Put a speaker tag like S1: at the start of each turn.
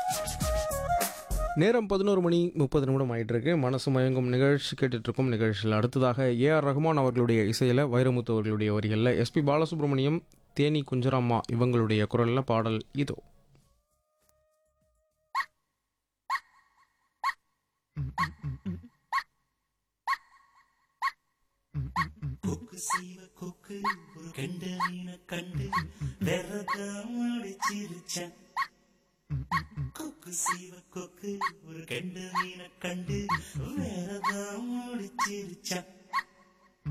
S1: நேரம் பதினோரு மணி முப்பது நிமிடம் ஆயிட்டு இருக்கு மனசு மயங்கும் நிகழ்ச்சி கேட்டுட்டு இருக்கும் நிகழ்ச்சியில் அடுத்ததாக ஏ ஆர் ரஹ்மான் அவர்களுடைய இசையில் வைரமுத்து அவர்களுடைய வரிகளில் எஸ்பி பாலசுப்ரமணியம் தேனி குஞ்சரம்மா இவங்களுடைய குரலில் பாடல் இதோ
S2: கொக்கு சீவ கொக்கு ஒரு கெண்ட மீனை கண்டு விரதம் அடிச்சிருச்சேன் கொக்கு சீவ கொக்கு ஒரு கெண்ட மீனை கண்டு விரதம் அடிச்சிருச்சேன்